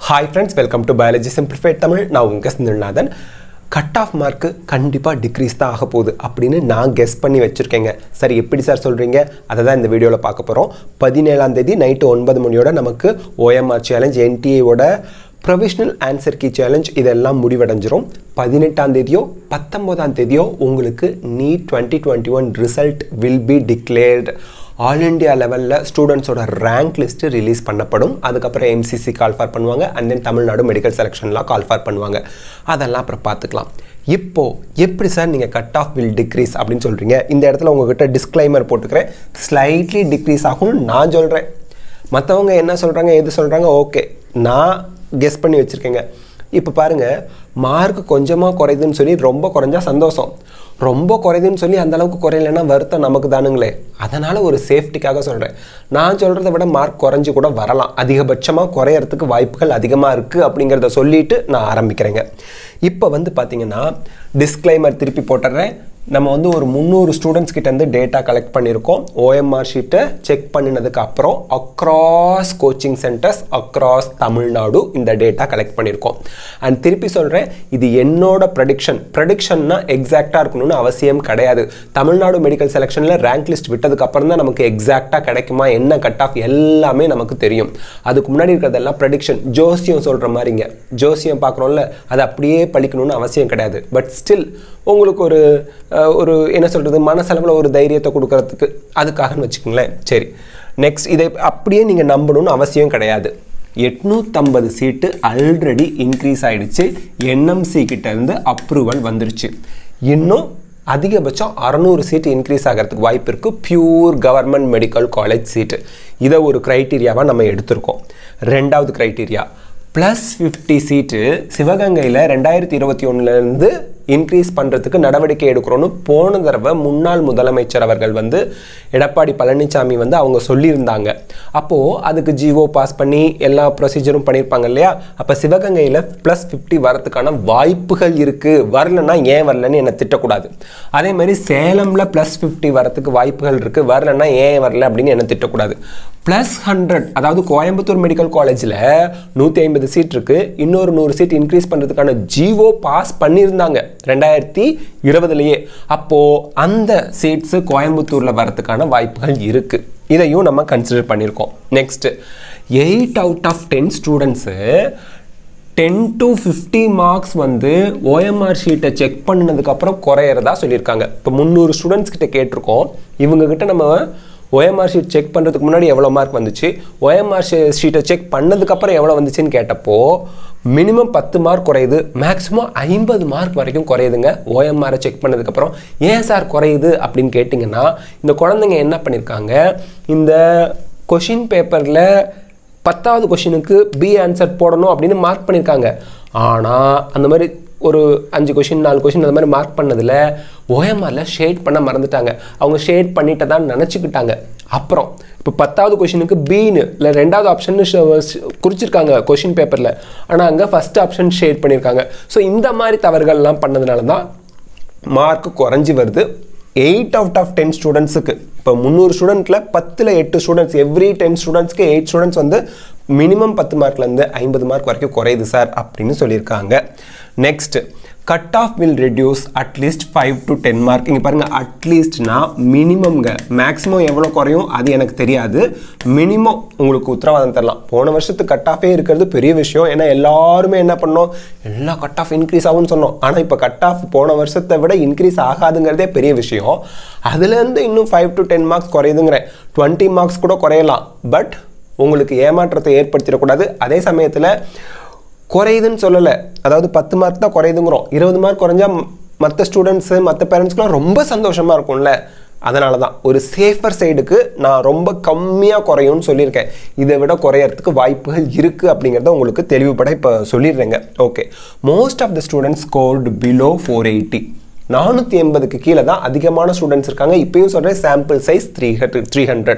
hi friends welcome to biology simplified Tamil நான் உங்கள் Chindiranathan cut off mark கண்டிப்பாக டிக்ரீஸ் தான் ஆக போகுது அப்படின்னு நான் கெஸ் பண்ணி வச்சுருக்கேங்க சரி எப்படி சார் சொல்கிறீங்க அதை தான் இந்த வீடியோவில் பார்க்க போகிறோம் பதினேழாம் தேதி நைட்டு ஒன்பது மணியோட நமக்கு ஓஎம்ஆர் சேலஞ்ச் என்டிஏவோட ப்ரொவிஷனல் ஆன்சர் கீ சேலஞ்ச் இதெல்லாம் முடிவடைஞ்சிரும் பதினெட்டாம் தேதியோ பத்தொம்போதாம் தேதியோ உங்களுக்கு NEET twenty twenty one result will be declared all India லெவலில் ஸ்டூடெண்ட்ஸோட ரேங்க் லிஸ்ட்டு ரிலீஸ் பண்ணப்படும் அதுக்கப்புறம் எம்சிசி கால் ஃபார் பண்ணுவாங்க அண்ட் தென் தமிழ்நாடு மெடிக்கல் செலெக்ஷன்லாம் கால் ஃபார் பண்ணுவாங்க அதெல்லாம் அப்புறம் பார்த்துக்கலாம் இப்போது எப்படி சார் நீங்கள் கட் ஆஃப் வில் டிக்ரீஸ் அப்படின்னு சொல்கிறீங்க இந்த இடத்துல உங்ககிட்ட டிஸ்க்ளைமர் போட்டுக்கிறேன் ஸ்லைட்லி டிக்ரீஸ் ஆகும்னு நான் சொல்கிறேன் மற்றவங்க என்ன சொல்கிறாங்க எது சொல்கிறாங்க ஓகே நான் கெஸ் பண்ணி வச்சுருக்கேங்க இப்போ பாருங்கள் மார்க் கொஞ்சமாக குறையுதுன்னு சொல்லி ரொம்ப குறைஞ்சா சந்தோஷம் ரொம்ப குறையுதுன்னு சொல்லி அந்த அளவுக்கு குறையலைன்னா வருத்தம் நமக்கு தானுங்களே அதனால் ஒரு சேஃப்டிக்காக சொல்கிறேன் நான் சொல்கிறத விட மார்க் குறைஞ்சி கூட வரலாம் அதிகபட்சமாக குறையறதுக்கு வாய்ப்புகள் அதிகமாக இருக்குது அப்படிங்கிறத சொல்லிட்டு நான் ஆரம்பிக்கிறேங்க இப்போ வந்து பார்த்தீங்கன்னா டிஸ்க்ளைமர் திருப்பி போட்டுறேன் நம்ம வந்து ஒரு முந்நூறு ஸ்டூடெண்ட்ஸ் கிட்டேருந்து டேட்டா கலெக்ட் பண்ணியிருக்கோம் ஓஎம்ஆர் ஷீட்டை செக் பண்ணினதுக்கு அப்புறம் across coaching centres across Tamil Nadu இந்த டேட்டா கலெக்ட் பண்ணியிருக்கோம் அண்ட் திருப்பி சொல்கிறேன் இது என்னோட ப்ரடிக்ஷன் ப்ரடிக்ஷன்னா எக்ஸாக்டாக இருக்கணும்னு அவசியம் கிடையாது தமிழ்நாடு மெடிக்கல் செலெக்ஷனில் ரேங்க் லிஸ்ட் விட்டதுக்கு அப்புறம் தான் நமக்கு எக்ஸாக்டாக கிடைக்குமா என்ன கட் ஆஃப் எல்லாமே நமக்கு தெரியும் அதுக்கு முன்னாடி இருக்கிறதெல்லாம் ப்ரடிக்ஷன் ஜோசியம் சொல்கிற மாதிரிங்க ஜோசியம் பார்க்குறோம்ல அது அப்படியே பழிக்கணும்னு அவசியம் கிடையாது பட் ஸ்டில் உங்களுக்கு ஒரு ஒரு என்ன சொல்கிறது மனசளவில் ஒரு தைரியத்தை கொடுக்கறதுக்கு அதுக்காகன்னு வச்சுக்கோங்களேன் சரி நெக்ஸ்ட் இதை அப்படியே நீங்கள் நம்பணும்னு அவசியம் கிடையாது எட்நூற்றம்பது சீட்டு ஆல்ரெடி இன்க்ரீஸ் ஆகிடுச்சு என்எம்சி கிட்டேருந்து அப்ரூவல் வந்துருச்சு இன்னும் அதிகபட்சம் அறநூறு சீட்டு இன்க்ரீஸ் ஆகிறதுக்கு வாய்ப்பு இருக்குது pure government medical college seat இதை ஒரு க்ரைட்டீரியாவாக நம்ம எடுத்திருக்கோம் ரெண்டாவது க்ரைட்டீரியா ப்ளஸ் ஃபிஃப்டி சீட்டு சிவகங்கையில் ரெண்டாயிரத்தி இருபத்தி ஒன்றுலேருந்து இன்க்ரீஸ் பண்ணுறதுக்கு நடவடிக்கை எடுக்கிறோன்னு போன தடவை முன்னாள் முதலமைச்சர் அவர்கள் வந்து எடப்பாடி பழனிசாமி வந்து அவங்க சொல்லியிருந்தாங்க அப்போது அதுக்கு ஜிஓ பாஸ் பண்ணி எல்லா ப்ரொசீஜரும் பண்ணியிருப்பாங்க இல்லையா அப்போ சிவகங்கையில் ப்ளஸ் ஃபிஃப்டி வரதுக்கான வாய்ப்புகள் இருக்குது வரலன்னா ஏன் வரலன்னு என்னை திட்டக்கூடாது அதே மாதிரி சேலமில் ப்ளஸ் ஃபிஃப்டி வரத்துக்கு வாய்ப்புகள் இருக்குது வரலன்னா ஏன் வரல அப்படின்னு என்ன திட்டக்கூடாது ப்ளஸ் ஹண்ட்ரட் அதாவது கோயம்புத்தூர் மெடிக்கல் காலேஜில் நூற்றி ஐம்பது சீட் இருக்குது இன்னொரு நூறு சீட் இன்க்ரீஸ் பண்ணுறதுக்கான ஜிஓ பாஸ் பண்ணியிருந்தாங்க ரெண்டாயிரத்தி இருபதுலையே அப்போது அந்த சீட்ஸு கோயம்புத்தூரில் வரதுக்கான வாய்ப்புகள் இருக்குது இதையும் நம்ம கன்சிடர் பண்ணியிருக்கோம் next eight out of ten students ten to fifty marks வந்து ஓஎம்ஆர் ஷீட்டை செக் பண்ணினதுக்கப்புறம் குறையிறதா சொல்லியிருக்காங்க இப்போ முந்நூறு ஸ்டூடெண்ட்ஸ் கிட்ட கேட்டிருக்கோம் இவங்ககிட்ட நம்ம ஓஎம்ஆர் ஷீட் செக் பண்ணுறதுக்கு முன்னாடி எவ்வளோ மார்க் வந்துச்சு ஓஎம்ஆர் ஷீட்டை செக் பண்ணதுக்கப்புறம் எவ்வளோ வந்துச்சுன்னு கேட்டப்போ மினிமம் பத்து மார்க் குறையுது மேக்ஸிமம் ஐம்பது மார்க் வரைக்கும் குறையுதுங்க ஓஎம்ஆரை செக் பண்ணதுக்கப்புறம் ஏன் சார் குறையுது அப்படின்னு கேட்டிங்கன்னா இந்த குழந்தைங்க என்ன பண்ணியிருக்காங்க இந்த கொஷின் பேப்பரில் பத்தாவது கொஷினுக்கு பி ஆன்சர் போடணும் அப்படின்னு மார்க் பண்ணியிருக்காங்க ஆனால் அந்த மாதிரி ஒரு அஞ்சு கொஷின் நாலு கொஷின் அந்த மாதிரி மார்க் பண்ணதில் ஓஎம்ஆரில் ஷேட் பண்ண மறந்துட்டாங்க அவங்க ஷேட் பண்ணிட்டு தான் நினச்சிக்கிட்டாங்க அப்புறம் இப்போ பத்தாவது கொஷினுக்கு பீனு இல்லை ரெண்டாவது ஆப்ஷன் குறிச்சிருக்காங்க கொஷின் பேப்பரில் ஆனால் அங்கே ஃபஸ்ட் ஆப்ஷன் ஷேட் பண்ணியிருக்காங்க ஸோ இந்த மாதிரி தவறுகள்லாம் பண்ணதுனால தான் மார்க் குறைஞ்சி வருது எயிட் அவுட் ஆஃப் டென் ஸ்டூடெண்ட்ஸுக்கு இப்போ முந்நூறு ஸ்டூடெண்ட்டில் பத்தில் எட்டு ஸ்டூடெண்ட்ஸ் எவ்ரி டென் ஸ்டூடெண்ட்ஸ்க்கு எயிட் ஸ்டூடெண்ட்ஸ் வந்து மினிமம் பத்து மார்க்லேருந்து ஐம்பது மார்க் வரைக்கும் குறையுது சார் அப்படின்னு சொல்லியிருக்காங்க next cut off will reduce at least five to ten mark இங்கே பாருங்கள் அட்லீஸ்ட்னா மினிமம்ங்க மேக்ஸிமம் எவ்வளோ குறையும் அது எனக்கு தெரியாது மினிமம் உங்களுக்கு உத்தரவாதம் தரலாம் போன வருஷத்துக்கு கட் ஆஃபே இருக்கிறது பெரிய விஷயம் ஏன்னா எல்லாருமே என்ன பண்ணோம் எல்லா கட் ஆஃப் இன்க்ரீஸ் ஆகும்னு சொன்னோம் ஆனால் இப்போ கட் ஆஃப் போன வருஷத்தை விட இன்க்ரீஸ் ஆகாதுங்கிறதே பெரிய விஷயம் அதுலேருந்து இன்னும் ஃபைவ் டு டென் மார்க்ஸ் குறையுதுங்கிறேன் டுவெண்ட்டி மார்க்ஸ் கூட குறையலாம் பட் உங்களுக்கு ஏமாற்றத்தை ஏற்படுத்திடக்கூடாது அதே சமயத்தில் குறையுதுன்னு சொல்லலை அதாவது பத்து மார்க் தான் குறையுதுங்கிறோம் இருபது மார்க் குறைஞ்சா மற்ற ஸ்டூடெண்ட்ஸு மற்ற பேரண்ட்ஸ்க்குலாம் ரொம்ப சந்தோஷமாக இருக்கும்ல அதனால தான் ஒரு சேஃபர் சைடுக்கு நான் ரொம்ப கம்மியாக குறையும்னு சொல்லியிருக்கேன் இதை விட குறையறதுக்கு வாய்ப்புகள் இருக்குது அப்படிங்கிறத உங்களுக்கு தெளிவுபட இப்போ சொல்லிடுறேங்க okay most of the students scored below four eighty நானூற்றி எண்பதுக்கு கீழே தான் அதிகமான ஸ்டூடெண்ட்ஸ் இருக்காங்க இப்பயும் சொல்கிறேன் sample size three hundred three hundred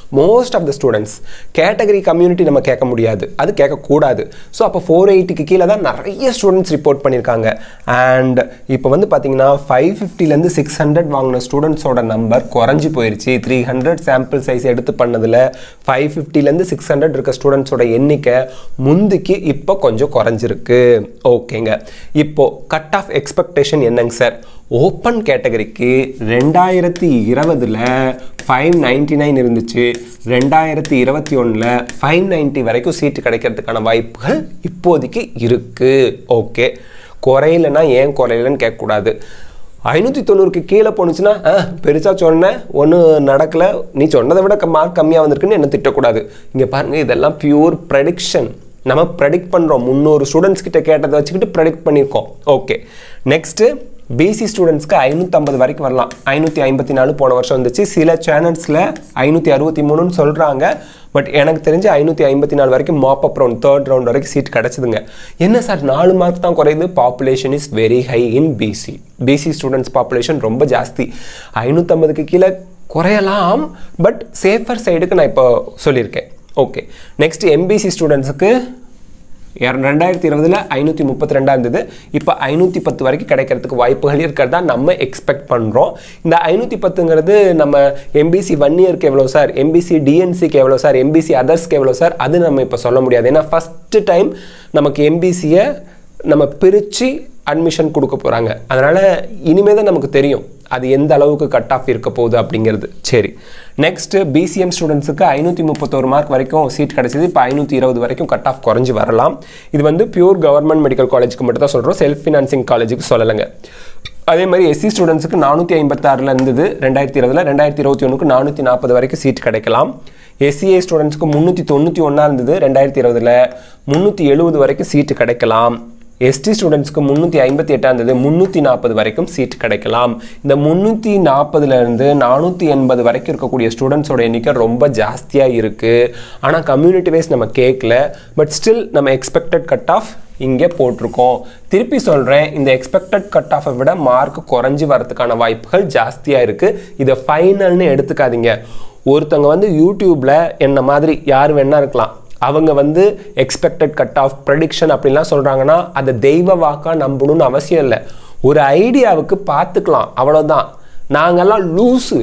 most of the students category community நம்ம கேட்க முடியாது அது கேட்கக்கூடாது ஸோ அப்போ ஃபோர் எயிட்டிக்கு கீழே தான் நிறைய ஸ்டூடெண்ட்ஸ் ரிப்போர்ட் பண்ணியிருக்காங்க அண்ட் இப்போ வந்து பார்த்தீங்கன்னா ஃபைவ் ஃபிஃப்டிலேருந்து சிக்ஸ் ஹண்ட்ரட் வாங்கின ஸ்டூடெண்ட்ஸோட நம்பர் குறைஞ்சி போயிருச்சு த்ரீ ஹண்ட்ரட் சாம்பிள் சைஸ் எடுத்து பண்ணதில் ஃபைவ் ஃபிஃப்டிலேருந்து சிக்ஸ் ஹண்ட்ரட் இருக்க ஸ்டூடெண்ட்ஸோட எண்ணிக்கை முந்திக்கு இப்போ கொஞ்சம் குறைஞ்சிருக்கு ஓகேங்க இப்போ கட் ஆஃப் எக்ஸ்பெக்டேஷன் என்னங்க சார் ஓப்பன் கேட்டகரிக்கு ரெண்டாயிரத்தி இருபதில் ஃபைவ் நைன்டி நைன் இருந்துச்சு ரெண்டாயிரத்தி இருபத்தி ஒன்றில் ஃபைவ் நைன்ட்டி வரைக்கும் சீட்டு கிடைக்கிறதுக்கான வாய்ப்புகள் இப்போதைக்கு இருக்குது ஓகே குறையலன்னா ஏன் குறையலன்னு கேட்கக்கூடாது ஐநூற்றி தொண்ணூறுக்கு கீழே போணுச்சுன்னா ஆ பெருசாக சொன்னேன் ஒன்றும் நடக்கலை நீ சொன்னதை விட மார்க் கம்மியாக வந்திருக்குன்னு என்ன திட்டக்கூடாது இங்கே பாருங்கள் இதெல்லாம் பியூர் ப்ரெடிக்ஷன் நம்ம ப்ரெடிக்ட் பண்ணுறோம் முந்நூறு ஸ்டூடெண்ட்ஸ் கிட்ட கேட்டதை வச்சுக்கிட்டு ப்ரெடிக்ட் பண்ணியிருக்கோம் ஓகே நெக்ஸ்ட்டு பிசி ஸ்டூடெண்ட்ஸ்க்கு ஐநூற்றம்பது வரைக்கும் வரலாம் ஐநூற்றி ஐம்பத்தி நாலு போன வருஷம் வந்துச்சு சில சேனல்ஸில் ஐநூற்றி அறுபத்தி மூணுன்னு சொல்கிறாங்க பட் எனக்கு தெரிஞ்சு ஐநூற்றி ஐம்பத்தி நாலு வரைக்கும் mop up round third round வரைக்கும் சீட் கிடச்சிதுங்க என்ன சார் நாலு மார்க் தான் குறையுது population is very high in BC BC students population ரொம்ப ஜாஸ்தி ஐநூற்றம்பதுக்கு கீழே குறையலாம் பட் சேஃபர் சைடுக்கு நான் இப்போ சொல்லியிருக்கேன் ஓகே நெக்ஸ்ட் எம்பிசி ஸ்டூடெண்ட்ஸுக்கு ரெண்டாயிரத்தி இருபதில் ஐநூற்றி முப்பத்தி ரெண்டாக இருந்தது இப்போ ஐநூற்றி பத்து வரைக்கும் கிடைக்கிறதுக்கு வாய்ப்புகள் இருக்கிறதா நம்ம எக்ஸ்பெக்ட் பண்ணுறோம் இந்த ஐநூற்றி பத்துங்கிறது நம்ம எம்பிசி ஒன் இயர்க்கு எவ்வளோ சார் எம்பிசி டிஎன்சிக்கு எவ்வளோ சார் எம்பிசி அதர்ஸ்க்கு எவ்வளோ சார் அது நம்ம இப்போ சொல்ல முடியாது ஏன்னா ஃபஸ்ட்டு டைம் நமக்கு எம்பிசியை நம்ம பிரித்து அட்மிஷன் கொடுக்க போகிறாங்க அதனால் இனிமே தான் நமக்கு தெரியும் அது எந்த அளவுக்கு கட் ஆஃப் இருக்க போகுது அப்படிங்கிறது சரி நெக்ஸ்ட்டு பிசிஎம் ஸ்டூடெண்ட்ஸுக்கு ஐநூற்றி முப்பத்தோரு மார்க் வரைக்கும் சீட் கிடச்சிது இப்போ ஐநூற்றி இருபது வரைக்கும் கட் ஆஃப் குறைஞ்சி வரலாம் இது வந்து பியூர் கவர்மெண்ட் மெடிக்கல் காலேஜுக்கு மட்டும் தான் சொல்கிறோம் செல்ஃப் ஃபினான்சிங் காலேஜுக்கு சொல்லலைங்க அதே மாதிரி எஸ்சி ஸ்டூடெண்ட்ஸுக்கு நானூற்றி ஐம்பத்தாறில் இருந்தது ரெண்டாயிரத்தி இருபதில் ரெண்டாயிரத்தி இருபத்தி ஒன்றுக்கு நானூற்றி நாற்பது வரைக்கும் சீட் கிடைக்கலாம் எஸ்சிஏ ஸ்டூடெண்ட்ஸ்க்கு முந்நூற்றி தொண்ணூற்றி ஒன்றா இருந்தது ரெண்டாயிரத்தி இருபதில் முந்நூற்றி எழுபது வரைக்கும் சீட்டு கிடைக்கலாம் எஸ்டி ஸ்டூடெண்ட்ஸ்க்கு முந்நூற்றி ஐம்பத்தி எட்டாக இருந்தது முந்நூற்றி நாற்பது வரைக்கும் சீட் கிடைக்கலாம் இந்த முந்நூற்றி நாற்பதுலேருந்து நானூற்றி எண்பது வரைக்கும் இருக்கக்கூடிய ஸ்டூடெண்ட்ஸோட எண்ணிக்கை ரொம்ப ஜாஸ்தியாக இருக்குது ஆனால் கம்யூனிட்டி வைஸ் நம்ம கேட்கல பட் ஸ்டில் நம்ம எக்ஸ்பெக்டட் கட் ஆஃப் இங்கே போட்டிருக்கோம் திருப்பி சொல்கிறேன் இந்த எக்ஸ்பெக்டட் கட் ஆஃபை விட மார்க் குறைஞ்சி வரதுக்கான வாய்ப்புகள் ஜாஸ்தியாக இருக்குது இதை ஃபைனல்னு எடுத்துக்காதீங்க ஒருத்தவங்க வந்து யூடியூப்பில் என்ன மாதிரி யார் வேணா இருக்கலாம் அவங்க வந்து எக்ஸ்பெக்டட் கட் ஆஃப் ப்ரெடிக்ஷன் அப்படின்லாம் சொல்கிறாங்கன்னா அதை தெய்வ வாக்கா நம்பணும்னு அவசியம் இல்லை ஒரு ஐடியாவுக்கு பார்த்துக்கலாம் அவ்வளோதான் நாங்கெல்லாம் லூஸு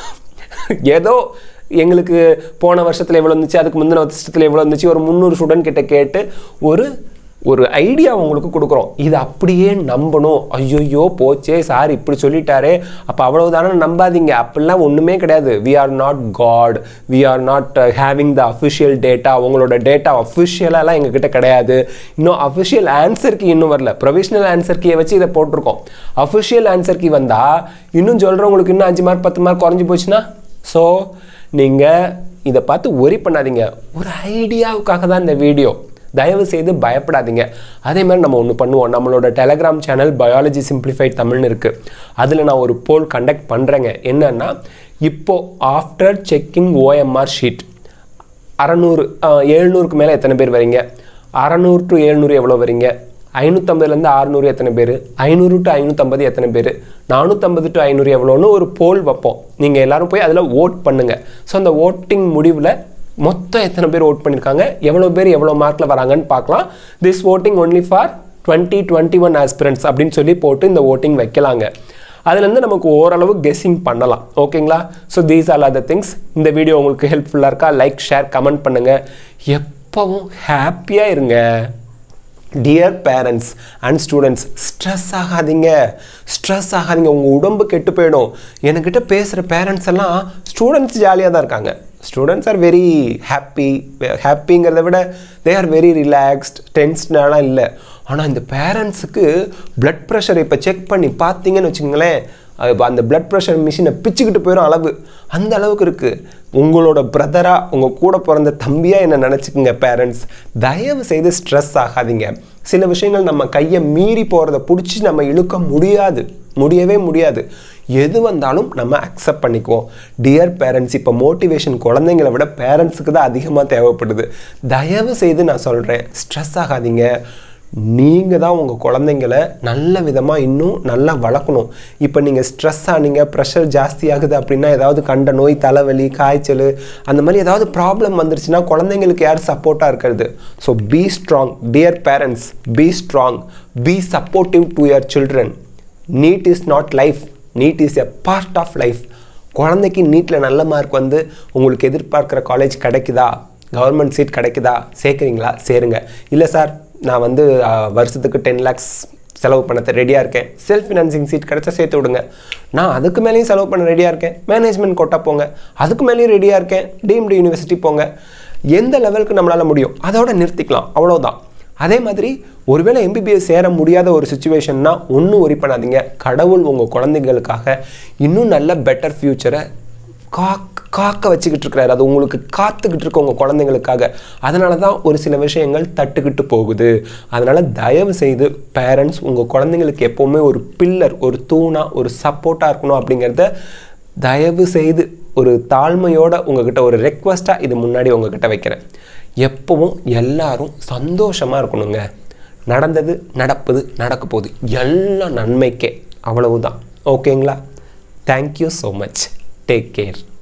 ஏதோ எங்களுக்கு போன வருஷத்தில் எவ்வளோ இருந்துச்சு அதுக்கு முந்தின வருஷத்தில் எவ்வளோ இருந்துச்சு ஒரு முந்நூறு ஸ்டூடெண்ட் கிட்ட கேட்டு ஒரு ஒரு ஐடியா உங்களுக்கு கொடுக்குறோம் இது அப்படியே நம்பணும் ஐயோயோ போச்சே சார் இப்படி சொல்லிட்டாரே அப்போ அவ்வளவுதானே நம்பாதீங்க அப்படிலாம் ஒன்றுமே கிடையாது we are not got we are not having the official data உங்களோட டேட்டா அஃபிஷியலாலாம் எங்ககிட்ட கிடையாது இன்னும் அஃபிஷியல் ஆன்சர் கீ இன்னும் வரல ப்ரொவிஷனல் ஆன்சர் கீயை வச்சு இதை போட்டிருக்கோம் அஃபிஷியல் ஆன்சர் கீ வந்தால் இன்னும் சொல்கிறவங்களுக்கு இன்னும் அஞ்சு மார்க் பத்து மார்க் குறைஞ்சி போச்சுன்னா ஸோ நீங்கள் இதை பார்த்து ஒரி பண்ணாதீங்க ஒரு ஐடியாவுக்காக தான் இந்த வீடியோ தயவு செய்து பயப்படாதீங்க அதே மாதிரி நம்ம ஒன்று பண்ணுவோம் நம்மளோட டெலகிராம் சேனல் பயாலஜி சிம்பிளிஃபைட் தமிழ்னு இருக்குது அதில் நான் ஒரு போல் கண்டக்ட் பண்ணுறேங்க என்னன்னா இப்போ ஆஃப்டர் செக்கிங் ஓஎம்ஆர் ஷீட் அறநூறு எழுநூறுக்கு மேலே எத்தனை பேர் வரீங்க அறநூறு டு எழுநூறு எவ்வளோ வரீங்க ஐநூற்றம்பதுலேருந்து அறுநூறு எத்தனை பேர் ஐநூறு டு ஐநூற்றம்பது எத்தனை பேர் நானூற்றம்பது டு ஐநூறு எவ்வளோன்னு ஒரு போல் வைப்போம் நீங்கள் எல்லாரும் போய் அதில் ஓட் பண்ணுங்கள் ஸோ அந்த ஓட்டிங் முடிவில் மொத்தம் எத்தனை பேர் ஓட் பண்ணியிருக்காங்க எவ்வளோ பேர் எவ்வளோ மார்க்கில் வராங்கன்னு பார்க்கலாம் this voting only for twenty twenty one aspirants அப்படின்னு சொல்லி போட்டு இந்த ஓட்டிங் வைக்கலாங்க அதுலேருந்து நமக்கு ஓரளவு கெஸ்ஸிங் பண்ணலாம் ஓகேங்களா so these all other things இந்த வீடியோ உங்களுக்கு ஹெல்ப்ஃபுல்லாக இருக்கா லைக் ஷேர் கமெண்ட் பண்ணுங்கள் எப்போவும் ஹாப்பியாக இருங்க dear parents and students stress ஆகாதீங்க ஸ்ட்ரெஸ் ஆகாதீங்க உங்கள் உடம்பு கெட்டு போயிடும் என்கிட்ட பேசுகிற பேரண்ட்ஸ் எல்லாம் ஸ்டூடெண்ட்ஸ் ஜாலியாக தான் இருக்காங்க ஸ்டூடெண்ட்ஸ் ஆர் வெரி ஹாப்பி ஹாப்பிங்கிறத விட தே ஆர் வெரி ரிலாக்ஸ்ட் டென்ஸ்டனாலாம் இல்லை ஆனால் இந்த பேரண்ட்ஸுக்கு பிளட் ப்ரெஷர் இப்போ செக் பண்ணி பார்த்தீங்கன்னு வச்சுங்களேன் அது அந்த பிளட் ப்ரெஷர் மிஷினை பிச்சுக்கிட்டு போயிடும் அளவு அந்த அளவுக்கு இருக்குது உங்களோட பிரதராக உங்கள் கூட பிறந்த தம்பியாக என்ன நினச்சிக்கோங்க பேரண்ட்ஸ் தயவு செய்து ஸ்ட்ரெஸ் ஆகாதீங்க சில விஷயங்கள் நம்ம கையை மீறி போகிறத பிடிச்சி நம்ம இழுக்க முடியாது முடியவே முடியாது எது வந்தாலும் நம்ம அக்செப்ட் பண்ணிக்குவோம் டியர் பேரண்ட்ஸ் இப்போ மோட்டிவேஷன் குழந்தைங்களை விட பேரண்ட்ஸுக்கு தான் அதிகமாக தேவைப்படுது தயவு செய்து நான் சொல்கிறேன் ஸ்ட்ரெஸ் ஆகாதீங்க நீங்கள் தான் உங்கள் குழந்தைங்கள நல்ல விதமாக இன்னும் நல்லா வளர்க்கணும் இப்போ நீங்கள் ஸ்ட்ரெஸ் ஆனீங்க ப்ரெஷர் ஜாஸ்தி ஆகுது அப்படின்னா ஏதாவது கண்ட நோய் தலைவலி காய்ச்சல் அந்த மாதிரி ஏதாவது ப்ராப்ளம் வந்துருச்சுன்னா குழந்தைங்களுக்கு யார் சப்போர்ட்டாக இருக்கிறது so be strong dear parents be strong be supportive to your children NEET is not life NEET is a part of life குழந்தைக்கு நீட்டில் நல்ல மார்க் வந்து உங்களுக்கு எதிர்பார்க்குற காலேஜ் கிடைக்குதா கவர்மெண்ட் சீட் கிடைக்குதா சேர்க்குறீங்களா சேருங்க இல்லை சார் நான் வந்து அஹ், வருஷத்துக்கு டென் லேக்ஸ் செலவு பண்ண ரெடியாக இருக்கேன் செல்ஃப் ஃபினான்சிங் சீட் கிடைச்சா சேர்த்து விடுங்க நான் அதுக்கு மேலேயும் செலவு பண்ண ரெடியாக இருக்கேன் மேனேஜ்மெண்ட் கோட்டா போங்க அதுக்கு மேலேயும் ரெடியாக இருக்கேன் டீம்டு யூனிவர்சிட்டி போங்க எந்த லெவலுக்கு நம்மளால் முடியும் அதோட நிறுத்திக்கலாம் அவ்வளோதான் அதே மாதிரி ஒருவேளை எம்பிபிஎஸ் சேர முடியாத ஒரு சுச்சுவேஷன்னா ஒன்றும் ஒரி பண்ணாதீங்க கடவுள் உங்கள் குழந்தைங்களுக்காக இன்னும் நல்ல பெட்டர் ஃப்யூச்சரை காக்க காக்க வச்சுக்கிட்டு இருக்கிறாரு அது உங்களுக்கு காத்துக்கிட்டு இருக்க உங்கள் குழந்தைங்களுக்காக அதனால தான் ஒரு சில விஷயங்கள் தட்டுக்கிட்டு போகுது அதனால் தயவு செய்து பேரண்ட்ஸ் உங்கள் குழந்தைங்களுக்கு எப்போவுமே ஒரு பில்லர் ஒரு தூணா ஒரு சப்போர்ட்டாக இருக்கணும் அப்படிங்கிறத தயவு செய்து ஒரு தாழ்மையோட உங்ககிட்ட ஒரு ரெக்வஸ்ட்டாக இது முன்னாடி உங்ககிட்ட வைக்கிறேன் எப்பவும் எல்லாரும் சந்தோஷமாக இருக்கணுங்க நடந்தது நடப்பது நடக்க போகுது எல்லாம் நன்மைக்கே அவ்வளவுதான் ஓகேங்களா thank you so much take care